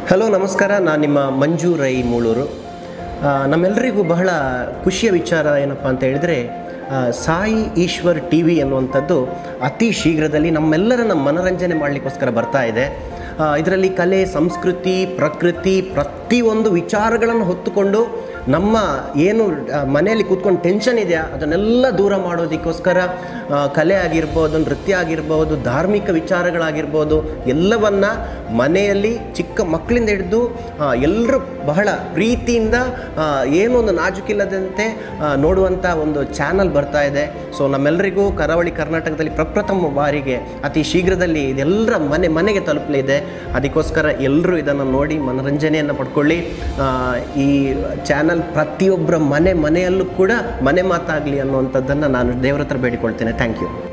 hello ನಮಸ್ಕಾರ ನಾನು ನಿಮ್ಮ ಮಂಜು ರೈ ಮೂಳೂರು ಆ, ನಮ್ಮೆಲ್ಲರಿಗೂ ಬಹಳ ಖುಷಿಯ ವಿಚಾರ ಏನಪ್ಪ ಅಂತ ಹೇಳಿದರೆ ಆ, ಸಾಯಿ ಈಶ್ವರ್ ಟಿ ವಿ ಅನ್ನುವಂಥದ್ದು ಅತಿ ಶೀಘ್ರದಲ್ಲಿ ನಮ್ಮೆಲ್ಲರನ್ನ ಮನರಂಜನೆ ಮಾಡಲಿಕ್ಕೋಸ್ಕರ ಬರ್ತಾ ಇದೆ ಇದರಲ್ಲಿ ಕಲೆ ಸಂಸ್ಕೃತಿ ಪ್ರಕೃತಿ ಪ್ರತಿಯೊಂದು ವಿಚಾರಗಳನ್ನು ಹೊತ್ತುಕೊಂಡು ನಮ್ಮ ಏನು ಆ, ಮನೆಯಲ್ಲಿ ಕೂತ್ಕೊಂಡು ಟೆನ್ಷನ್ ಇದೆಯಾ ಅದನ್ನೆಲ್ಲ ದೂರ ಮಾಡೋದಕ್ಕೋಸ್ಕರ ಆ, ಕಲೆ ಆಗಿರ್ಬೋದು ನೃತ್ಯ ಆಗಿರ್ಬೋದು ಧಾರ್ಮಿಕ ವಿಚಾರಗಳಾಗಿರ್ಬೋದು ಎಲ್ಲವನ್ನ ಮನೆಯಲ್ಲಿ ಚಿಕ್ಕ ಮಕ್ಕಳಿಂದ ಹಿಡಿದು ಎಲ್ಲರೂ ಬಹಳ ಪ್ರೀತಿಯಿಂದ ಆ, ಏನೂ ಒಂದು ನಾಜುಕಿಲ್ಲದಂತೆ ಆ, ನೋಡುವಂಥ ಒಂದು ಚಾನಲ್ ಬರ್ತಾ ಇದೆ ಸೊ ನಮ್ಮೆಲ್ಲರಿಗೂ ಕರಾವಳಿ ಕರ್ನಾಟಕದಲ್ಲಿ ಪ್ರಪ್ರಥಮ ಬಾರಿಗೆ ಅತಿ ಶೀಘ್ರದಲ್ಲಿ ಇದೆಲ್ಲರ ಮನೆ ಮನೆಗೆ ತಲುಪಲಿದೆ ಅದಕ್ಕೋಸ್ಕರ ಎಲ್ಲರೂ ಇದನ್ನು ನೋಡಿ ಮನರಂಜನೆಯನ್ನು ಪಡ್ಕೊಳ್ಳಿ ಆ, ಈ ಚಾನಲ್ ಪ್ರತಿಯೊಬ್ಬರ ಮನೆ ಮನೆಯಲ್ಲೂ ಕೂಡ ಮನೆ ಮಾತಾಗಲಿ ಅನ್ನುವಂಥದ್ದನ್ನು ನಾನು ದೇವರ ಹತ್ರ ಬೇಡಿಕೊಳ್ತೇನೆ ಥ್ಯಾಂಕ್ ಯು